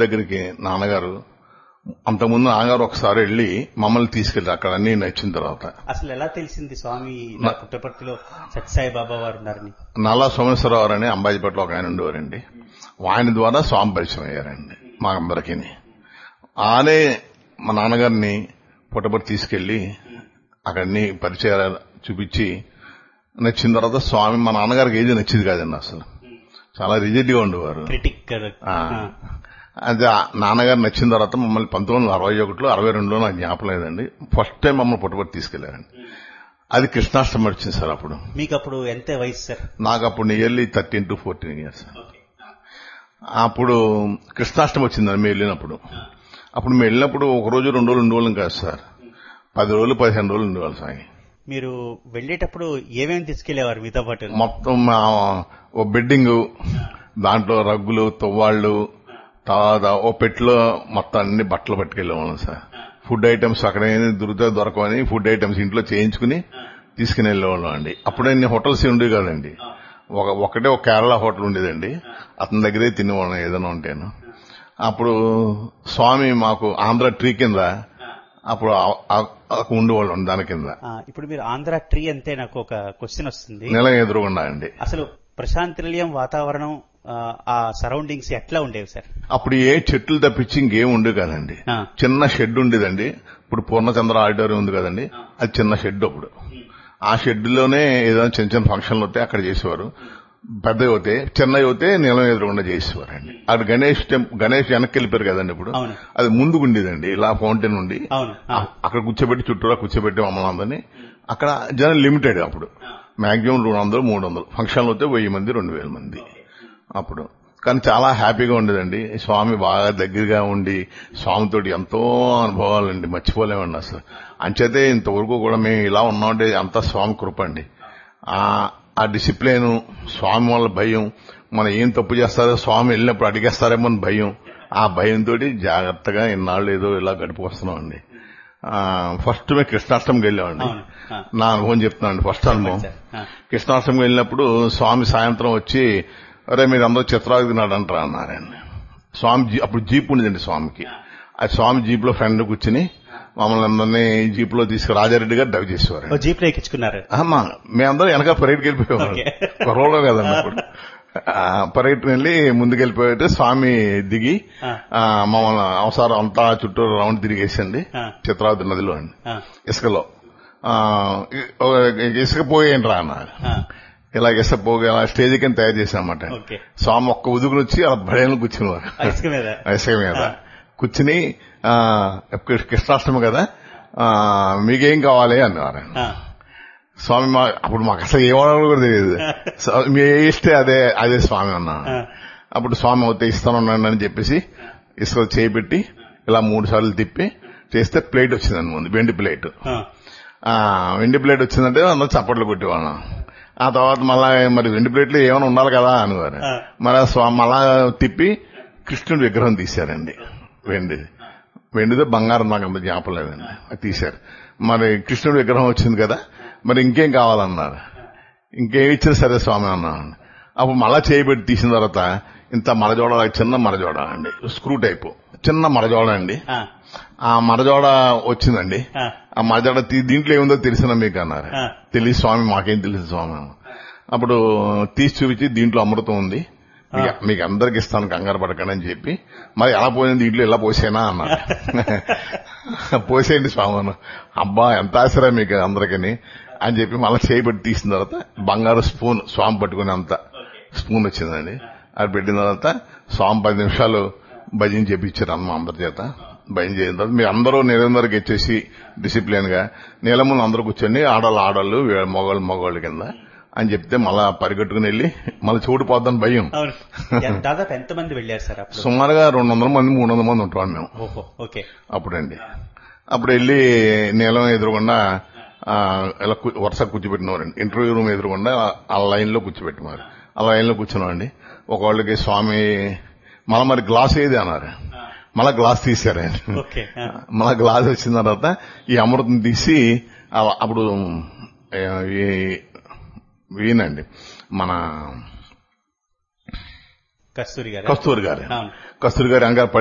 దగ్గరికి నాన్నగారు అంతకుముందు నాన్నగారు ఒకసారి వెళ్ళి మమ్మల్ని తీసుకెళ్ళి అక్కడ అన్ని నచ్చిన తర్వాత అసలు ఎలా తెలిసింది స్వామి ఇలా పుట్టపర్తిలో సత్యసాయి బాబా వారు ఉన్నారని నల్లా సోమేశ్వరరావు అని అంబాజీపేటలో ఒక ఆయన ఉండేవారండి ఆయన ద్వారా స్వామి పరిచయం అయ్యారండి మా అందరికీ ఆనే మా నాన్నగారిని పుట్టపర్తి తీసుకెళ్లి అక్కడిని పరిచయాలు చూపించి నచ్చిన తర్వాత స్వామి మా నాన్నగారికి ఏది నచ్చింది కాదండి అసలు చాలా రిజిడ్ గా ఉండేవారు క్రిటిక్ ఆ. అదే ఆ నాన్నగారు నచ్చిన తర్వాత మమ్మల్ని పంతొమ్మిది వందల అరవై ఒకటిలో అరవై రెండులో నాకు జ్ఞాపకం లేదండి ఫస్ట్ టైం మమ్మల్ని పుట్టపర్తి తీసుకెళ్లారండి అది కృష్ణాష్టమి వచ్చింది సార్ అప్పుడు మీకు అప్పుడు ఎంత వయసు సార్ నాకు అప్పుడు nearly thirteen to fourteen years అప్పుడు కృష్ణాష్టమి వచ్చిందని మేము వెళ్ళినప్పుడు అప్పుడు మేము వెళ్ళినప్పుడు ఒక రోజు రెండు రోజులు ఉండేవాళ్ళం కాదు సార్ పది రోజులు పదిహేను రోజులు ఉండేవాళ్ళు సాయి మీరు వెళ్ళేటప్పుడు ఏమేమి తీసుకెళ్లేవారు మీతో పాటు మొత్తం మా ఓ బెడ్డింగ్ దాంట్లో రగ్గులు తువ్వాళ్ళు తర్వాత ఓ పెట్టిలో మొత్తం అన్ని బట్టలు పట్టుకెళ్ళేవాళ్ళం సార్ ఫుడ్ ఐటమ్స్ అక్కడ ఏమి దొరికితే దొరకవని ఫుడ్ ఐటమ్స్ ఇంట్లో చేయించుకుని తీసుకుని వెళ్ళేవాళ్ళం అండి అప్పుడే ఇన్ని హోటల్స్ ఉండేవి కదండి ఒక ఒకటే ఒక కేరళ హోటల్ ఉండేదండి అతని దగ్గరే తినేవాళ్ళం ఏదైనా ఉంటేను అప్పుడు స్వామి మాకు ఆంధ్ర ట్రీ కింద అప్పుడు ఆ- ఆ- ఆ ఉండేవాళ్ళం దాని కింద ఆ, ఇప్పుడు మీరు ఆంధ్ర ట్రీ అంటే నాకు ఒక క్వశ్చన్ వస్తుంది నెల ఎదురుగుండా అండి అసలు ప్రశాంత్ నిలయం వాతావరణం ఆ, ఆ సరౌండింగ్స్ ఎట్లా ఉండేవి సార్ అప్పుడు ఏ చెట్లు తప్పించి ఇంకేం ఉండే కదండి ఆ. చిన్న షెడ్ ఉండేదండి ఇప్పుడు పూర్ణచంద్ర ఆడిటోరియం ఉంది కదండి అది చిన్న షెడ్ అప్పుడు ఆ షెడ్ లోనే ఏదైనా చిన్న చిన్న ఫంక్షన్లు వస్తే అక్కడ చేసేవారు పెద్ద అవుతే చిన్నవి అవుతే నీలం ఎదురుగుండా చేసేవారండి అది గణేష్ టెంప్ గణేష్ వెనక్కి వెళ్ళిపోయారు కదండి ఇప్పుడు అవును. అది ముందుకు ఉండేదండి ఇలా ఫౌంటైన్ ఉండి అవును ఆ, ఆ- అక్కడ కూర్చోబెట్టి చుట్టూరా కూర్చోబెట్టి మమ్మల్ని అందరినీ అక్కడ జనం లిమిటెడ్ అప్పుడు మాక్సిమం రెండు వందలు మూడు వందలు ఫంక్షన్లు వస్తే వెయ్యి మంది రెండు వేల మంది అప్పుడు కానీ చాలా హ్యాపీగా ఉండేదండి స్వామి బాగా దగ్గరగా ఉండి స్వామితోటి ఎంతో అనుభవాలండి మర్చిపోలేమండి అసలు అంచేతే ఇంతవరకు కూడా మేము ఇలా ఉన్నామంటే అంతా స్వామి కృప అండి ఆ ఆ డిసిప్లిన్ స్వామి వల్ల భయం మనం ఏం తప్పు చేస్తారో స్వామి వెళ్ళినప్పుడు అడిగేస్తారేమో అని భయం ఆ భయంతో జాగ్రత్తగా ఇన్నాళ్ళు ఏదో ఇలా గడిపొస్తున్నాం అండి ఫస్ట్ మేము కృష్ణాష్టమికి వెళ్ళామండి అవును ఆ, నా అనుభవం చెప్తున్నాను ఫస్ట్ అనుభవం సార్ ఆ, కృష్ణాష్టమికి వెళ్ళినప్పుడు స్వామి సాయంత్రం వచ్చి అరే మీరు అందరూ చిత్రాలు నాడు అంటారా అన్నారండి స్వామి జీ- అప్పుడు జీప్ ఉండేదండి స్వామికి ఆ స్వామి జీప్ లో ఫ్రెండ్ కూర్చుని మమ్మల్ని అందరినీ జీప్ లో తీసుకు రాజారెడ్డి గారు డవ్ చేసేవారు ఓ జీప్ లో ఎక్కించుకున్నారు అమ్మా మేమందరం వెనక పరేడ్కి వెళ్ళిపోయేవారు ఓకే. కుర్రోళ్ళం కదండి అప్పుడు పరేడ్ వెళ్ళి ముందుకెళ్ళిపోయేట స్వామి దిగి ఆ. ఆ, మమ్మల్ని అవసరం అంతా చుట్టూ రౌండ్ తిరిగేసండి ఆ. చిత్రావతి నదిలో అండి ఆ, ఇసుకలో ఆ, ఇ- ఓ, ఇసుక పోయేయండి రా అన్నారు ఆ, ఇలా ఇసుక పోగా ఇలా స్టేజ్ కింద తయారు చేశామన్నమాట ఓకే స్వామి ఒక్క ఉదుకుని వచ్చి అలా భయంలో కూర్చునేవారు ఆ ఇసుక మీద ఆ ఇసుక మీద కూర్చుని ఆ, కృ- కృష్ణాష్టమి కదా ఆ, మీకేం కావాలి అన్నారు ఆ, స్వామి మా అప్పుడు మాకు అసలు ఏమన్నా కూడా తెలియదు స్వా- మీ ఏ ఇస్తే అదే అదే స్వామి అన్నా ఆ, అప్పుడు స్వామి అవుతే ఇస్తానన్నాను అని చెప్పేసి ఇసుక చేపెట్టి ఇలా మూడు సార్లు తిప్పి చేస్తే ప్లేట్ వచ్చిందండి ముందు వెండి ప్లేట్ ఆ, ఆ వెండి ప్లేట్ వచ్చిందంటే అందరూ చప్పట్లు కొట్టేవాళ్ళం ఆ తర్వాత మళ్ళా మరి వెండి ప్లేట్లు ఏమైనా ఉండాలి కదా అనేవారు ఆ. మరి ఆ స్వామి మళ్ళా తిప్పి కృష్ణుడి విగ్రహం తీశారండి వెండి వెండితో బంగారం నాకు అంత జ్ఞాపకం లేదండి అది తీశారు మరి కృష్ణుడి విగ్రహం వచ్చింది కదా మరి ఇంకేం కావాలన్నారు ఇంకేం ఇచ్చారు సరే స్వామి అన్నాను అప్పుడు మళ్ళా చేయబెట్టి తీసిన తర్వాత ఇంత మరజోడ చిన్న మరజోడ అండి స్క్రూ టైపు చిన్న మరజోడ అండి ఆ, ఆ మరజోడ వచ్చిందండి ఆ, ఆ మరజోడ తీ- దీంట్లో ఏముందో తెలిసిన మీకు అన్నారు ఆ. తెలియదు స్వామి మాకేం తెలుసు స్వామి అన్నాను. అప్పుడు తీసి చూపించి దీంట్లో అమృతం ఉంది మీకు- మీకు అందరికి ఇస్తాను కంగారు పడకండి అని చెప్పి మరి ఎలా పోయింది దీంట్లో ఇలా పోసేనా అన్నారు పోసేయండి స్వామి అన్న అబ్బా ఎంత ఆశరా మీకు అందరికని అని చెప్పి మళ్ళీ చేయబెట్టి తీసిన తర్వాత బంగారు స్పూన్ స్వామి పట్టుకునే అంత స్పూన్ వచ్చిందండి అది పెట్టిన తర్వాత స్వామి పది నిమిషాలు భజన చేపించారు అమ్మ అందరి చేత భజన చేసిన తర్వాత మీరు అందరూ నిరంతరం వచ్చేసి డిసిప్లిన్ గా నీలములు అందరూ కూర్చొని ఆడవాళ్ళు ఆడవాళ్ళు వీ- మగవాళ్ళు మగవాళ్ళు కింద అని చెప్తే మళ్ళా పరిగెట్టుకుని వెళ్ళి మళ్ళీ చూడిపోద్దని భయం అవును ఎ- దాదాపు ఎంత మంది వెళ్ళారు సార్ అప్పుడు సుమారుగా రెండు వందల మంది మూడు వందల మంది ఉంటాం మేము ఓహో ఓకే అప్పుడండి అప్పుడు వెళ్ళి నీలం ఎదురుగుండా ఆ, ఇలా కు- వరుస కూర్చోబెట్టినవారండి ఇంటర్వ్యూ రూమ్ ఎదురుగుండా ఆ లైన్ లో కూర్చోబెట్టినారు ఆ లైన్ లో కూర్చున్నామండి ఒకళ్ళకి స్వామి మళ్ళా మరి గ్లాస్ ఏది అన్నారు మళ్ళా గ్లాస్ తీశారు ఆయన ఓకే ఆ, మళ్ళా గ్లాస్ వచ్చిన తర్వాత ఈ అమృతం తీసి ఆ- అప్పుడు ఏ, ఈ- ఈయనండి మన కస్తూరి గారు కస్తూరి గారు అవును కస్తూరి గారు అంగారు